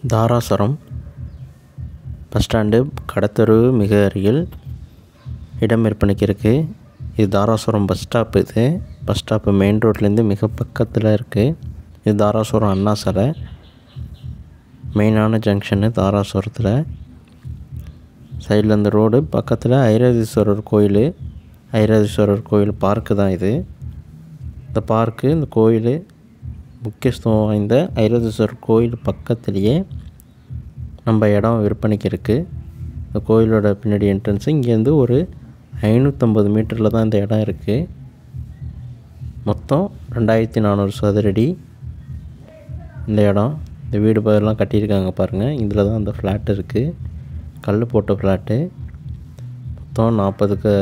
Darasuram bus stand கடத்தெரு மிக அருகில் இடம் விற்பனைக்கு இருக்குது இது தாராசுரம் பஸ் ஸ்டாப் இது பஸ் ஸ்டாப்பு மெயின் ரோட்லேருந்து மிக பக்கத்தில் இருக்குது இது தாராசுரம் அண்ணா சாலை மெயினான ஜங்ஷனு தாராசுரத்தில் சைடில் இந்த ரோடு பக்கத்தில் ஐராதீஸ்வரர் கோயில் ஐராதீஸ்வரர் கோயில் பார்க்கு தான் இது இந்த பார்க்கு இந்த கோயில் முக்கியத்துவம் வாய்ந்த ஐராதீஸ்வரர் கோயில் பக்கத்துலேயே நம்ம இடம் விற்பனைக்கு இருக்குது இந்த கோயிலோட பின்னாடி என்ட்ரன்ஸு இங்கேருந்து ஒரு ஐநூற்றம்பது மீட்டரில் தான் இந்த இடம் இருக்குது மொத்தம் ரெண்டாயிரத்தி நானூறு சதுரடி இந்த இடம் இந்த வீடு எல்லாம் கட்டியிருக்காங்க பாருங்கள் இதில் தான் அந்த ஃப்ளாட் இருக்குது கல் போட்ட ஃப்ளாட்டு மொத்தம் நாற்பதுக்கு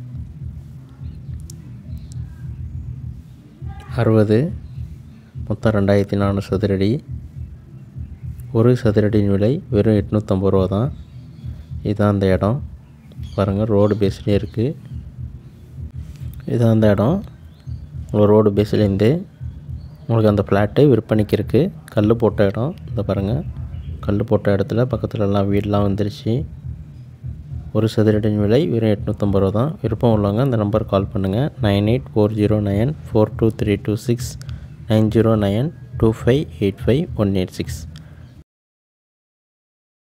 அறுபது மொத்தம் ரெண்டாயிரத்தி நானூறு சதுரடி ஒரு சதுரடியின் விலை வெறும் எட்நூற்றம்பது ரூபா தான் இதுதான் அந்த இடம் பாருங்கள் ரோடு பேஸ்லேயே இருக்குது இதுதான் அந்த இடம் உங்களுக்கு ரோடு பேஸ்லேருந்து உங்களுக்கு அந்த ஃப்ளாட்டு விற்பனைக்கு இருக்குது கல் போட்ட இடம் இந்த பாருங்கள் கல் போட்ட இடத்துல பக்கத்துலலாம் வீடெலாம் வந்துருச்சு ஒரு சதுரடியின் விலை வெறும் எட்நூற்றம்பது ரூபா தான் விருப்பம் உள்ளவங்க அந்த நம்பர் கால் பண்ணுங்கள் nine eight four zero nine four two three two six nine zero nine two five eight five one eight six